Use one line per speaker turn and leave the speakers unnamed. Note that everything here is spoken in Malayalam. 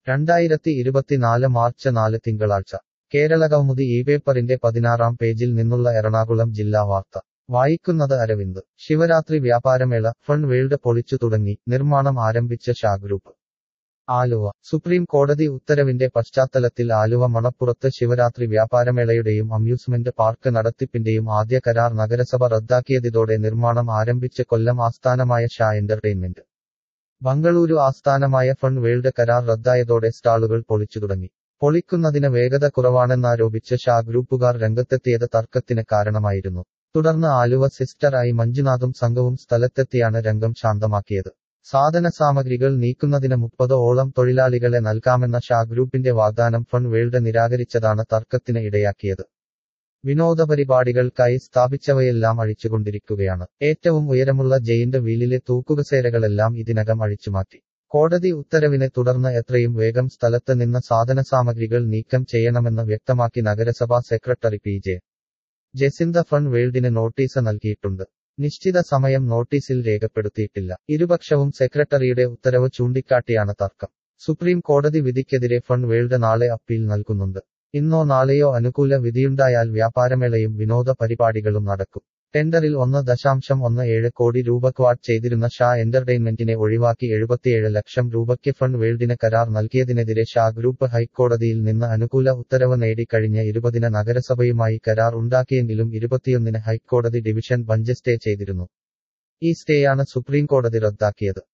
രണ്ടായിരത്തി ഇരുപത്തിനാല് മാർച്ച് നാല് തിങ്കളാഴ്ച കേരളകൗമുദി ഈ പേപ്പറിന്റെ പതിനാറാം പേജിൽ നിന്നുള്ള എറണാകുളം ജില്ലാ വാർത്ത വായിക്കുന്നത് അരവിന്ദ് ശിവരാത്രി വ്യാപാരമേള ഫൺ വേൾഡ് പൊളിച്ചു തുടങ്ങി നിർമ്മാണം ആരംഭിച്ച ഷാ ഗ്രൂപ്പ് ആലുവ സുപ്രീം കോടതി ഉത്തരവിന്റെ പശ്ചാത്തലത്തിൽ ആലുവ മണപ്പുറത്ത് ശിവരാത്രി വ്യാപാരമേളയുടെയും അമ്യൂസ്മെന്റ് പാർക്ക് നടത്തിപ്പിന്റെയും ആദ്യ കരാർ നഗരസഭ റദ്ദാക്കിയതിതോടെ നിർമ്മാണം ആരംഭിച്ച കൊല്ലം ആസ്ഥാനമായ ഷാ എന്റർടൈൻമെന്റ് ബംഗളൂരു ആസ്ഥാനമായ ഫൺ വേൾഡ് കരാർ റദ്ദായതോടെ സ്റ്റാളുകൾ പൊളിച്ചു തുടങ്ങി പൊളിക്കുന്നതിന് വേഗത കുറവാണെന്നാരോപിച്ച് ഷാ ഗ്രൂപ്പുകാർ രംഗത്തെത്തിയത് തർക്കത്തിന് കാരണമായിരുന്നു തുടർന്ന് ആലുവ സിസ്റ്ററായി മഞ്ജുനാഥും സംഘവും സ്ഥലത്തെത്തിയാണ് രംഗം ശാന്തമാക്കിയത് സാധന സാമഗ്രികൾ നീക്കുന്നതിന് മുപ്പത് ഓളം തൊഴിലാളികളെ നൽകാമെന്ന ഷാ ഗ്രൂപ്പിന്റെ വാഗ്ദാനം ഫൺ വേൾഡ് നിരാകരിച്ചതാണ് തർക്കത്തിന് ഇടയാക്കിയത് വിനോദ പരിപാടികൾക്കായി സ്ഥാപിച്ചവയെല്ലാം അഴിച്ചുകൊണ്ടിരിക്കുകയാണ് ഏറ്റവും ഉയരമുള്ള ജയിന്റ് വീലിലെ തൂക്കുകസേരകളെല്ലാം ഇതിനകം അഴിച്ചുമാറ്റി കോടതി ഉത്തരവിനെ തുടർന്ന് എത്രയും വേഗം സ്ഥലത്ത് നിന്ന് സാധന സാമഗ്രികൾ നീക്കം ചെയ്യണമെന്ന് വ്യക്തമാക്കി നഗരസഭാ secretary P J Jasintha Fun വേൾഡിന് നോട്ടീസ് നൽകിയിട്ടുണ്ട് നിശ്ചിത സമയം നോട്ടീസിൽ രേഖപ്പെടുത്തിയിട്ടില്ല ഇരുപക്ഷവും സെക്രട്ടറിയുടെ ഉത്തരവ് ചൂണ്ടിക്കാട്ടിയാണ് തർക്കം സുപ്രീം കോടതി വിധിക്കെതിരെ ഫൺ വേൾഡ് നാളെ അപ്പീൽ നൽകുന്നുണ്ട് ഇന്നോ നാളെയോ അനുകൂല വിധിയുണ്ടായാൽ വ്യാപാരമേളയും വിനോദ പരിപാടികളും നടക്കും ടെൻഡറിൽ ഒന്ന് ദശാംശം ഒന്ന് ഏഴ് കോടി രൂപ ക്വാഡ് ചെയ്തിരുന്ന ഷാ എന്റർടൈൻമെന്റിനെ ഒഴിവാക്കി എഴുപത്തിയേഴ് ലക്ഷം രൂപയ്ക്ക് ഫൺ വേൾഡിന് കരാർ നൽകിയതിനെതിരെ ഷാ ഗ്രൂപ്പ് ഹൈക്കോടതിയിൽ നിന്ന് അനുകൂല ഉത്തരവ് നേടി കഴിഞ്ഞ ഇരുപതിന് നഗരസഭയുമായി കരാർ ഉണ്ടാക്കിയെങ്കിലും ഇരുപത്തിയൊന്നിന് ഹൈക്കോടതി ഡിവിഷൻ ബഞ്ച് സ്റ്റേ ചെയ്തിരുന്നു ഈ സ്റ്റേയാണ് സുപ്രീംകോടതി റദ്ദാക്കിയത്